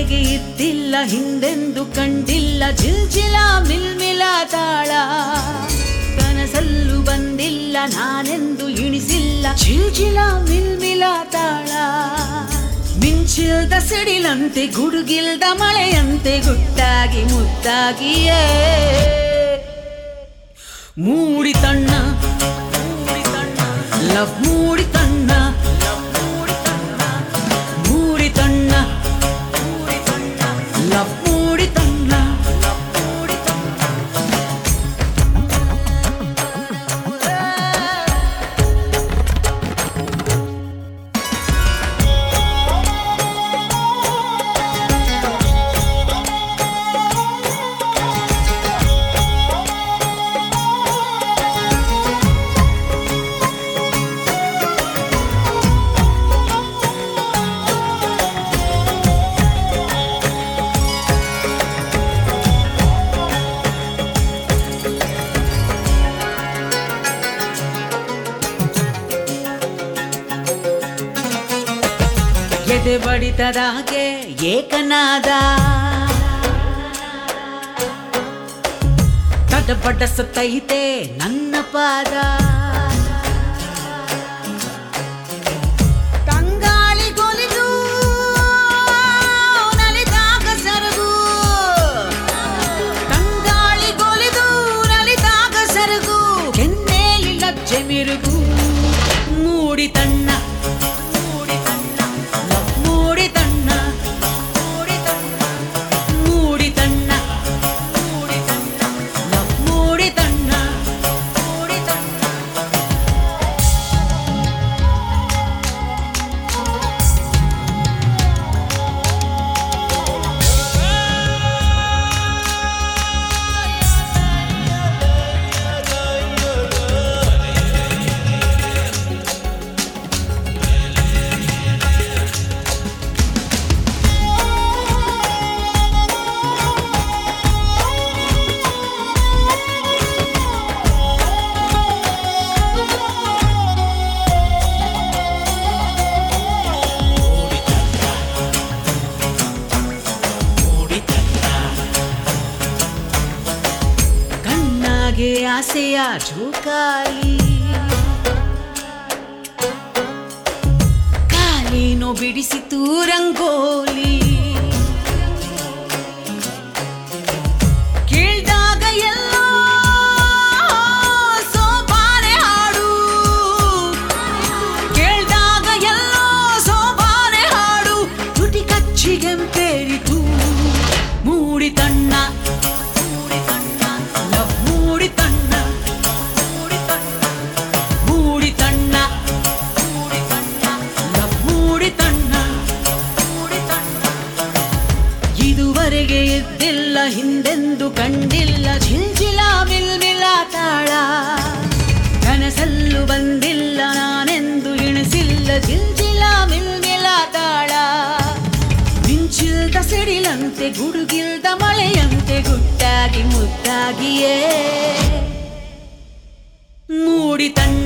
ಇದುವರೆಗೆ ಇದ್ದಿಲ್ಲ ಹಿಂದೆಂದು ಕಂಡಿಲ್ಲ ಜಿಲ್ಜಿಲ ಮಿಲ್ಮಿಲ ತಾಳ ಕನಸಲ್ಲೂ ಬಂದಿಲ್ಲ ನಾನೆಂದು ಇಣಿಸಿಲ್ಲ ಜಿಲ್ಜಿಲ ಮಿಲ್ಮಿಲ ತಾಳ ಮಿಂಚಿಲ್ದ ಸಿಡಿಲಂತೆ ಗುಡುಗಿಲ್ದ ಮಳೆಯಂತೆ ಗುಟ್ಟಾಗಿ ಮುದ್ದಾಗಿಯೇ ಮೂಡಿ ತಣ್ಣ ಲವ್ ಮೂಡಿ ತಣ್ಣ ಮೂಡಿ ತಣ್ಣ ಲವ್ ಮೂಡಿ ತಣ್ಣ ಎದೆ ಬಡಿತದಾಗೆ ಏಕನಾದ ತಡಬಡಿಸುತ್ತೈತೆ ನನ್ನ ಪಾದ ತಂಗಾಳಿಗೊಲಿದು ನಲಿದಾಗ ಸರಗು ತಂಗಾಳಿಗೊಲಿದು ನಲಿದಾಗ ಸರಗು ಕೆನ್ನೇಲಿ ಲಜ್ಜೆ ಮಿರುಗು ಮೂಡಿ ತಣ್ಣ ಮೂಡಿ ತಣ್ಣ ಮೂಡಿ ತಣ್ಣ ಮೂಡಿ ತಣ್ಣ ಮೂಡಿ ತಣ್ಣ ಮೂಡಿ ತಣ್ಣ ಮೂಡಿ ತಣ್ಣ ಮೂಡಿ ತಣ್ಣ ಕಣ್ಣಾಗೆ ಆಸೆಯ ಜೋಕಾಲಿ ಕಾಲಿನೋ ಬಿಡಿಸಿತು ರಂಗೋಲಿ ಕೇಳ್ದಾಗ ಎಲ್ಲೋ ಸೋಬಾನೆ ಹಾಡು ಕೇಳ್ದಾಗ ಎಲ್ಲೋ ಸೋಬಾನೆ ಹಾಡು ತುಟಿ ಕಚ್ಚಿಗೆಂಪೇರಿತು ಮೂಡಿ ತಣ್ಣ ಮೂಡಿ ತಣ್ಣ ಲವ್ ಮೂಡಿ ತಣ್ಣ ಮೂಡಿ ತಣ್ಣ ಮೂಡಿ ತಣ್ಣ ಮೂಡಿ ತಣ್ಣ ಲವ್ ಮೂಡಿ ತಣ್ಣ ಮೂಡಿ ತಣ್ಣ ಇದುವರೆಗೆ ಇದ್ದಿಲ್ಲ ಹಿಂದೆಂದು ಕಂಡಿಲ್ಲ ঝಿಲ್ಜಿಲ ಮಿಲ್ಮಿಲ ತಾಳ ಕನಸಲ್ಲೂ ಬಂದಿಲ್ಲ ನಾನೆಂದು ಎಣಿಸಿಲ್ಲ ঝಿಲ್ಜಿಲ ಮಿಲ್ಮಿಲ ತಾಳ ಮಿಂಚಿಲ್ದ ಸಿಡಿಲಂತೆ ಗುಡುಗಿಲ್ದ ಮಳೆಯಂತೆ ಗುಟ್ಟಾಗಿ ಮುದ್ದಾಗಿಯೇ ಮೂಡಿ ತಣ್ಣ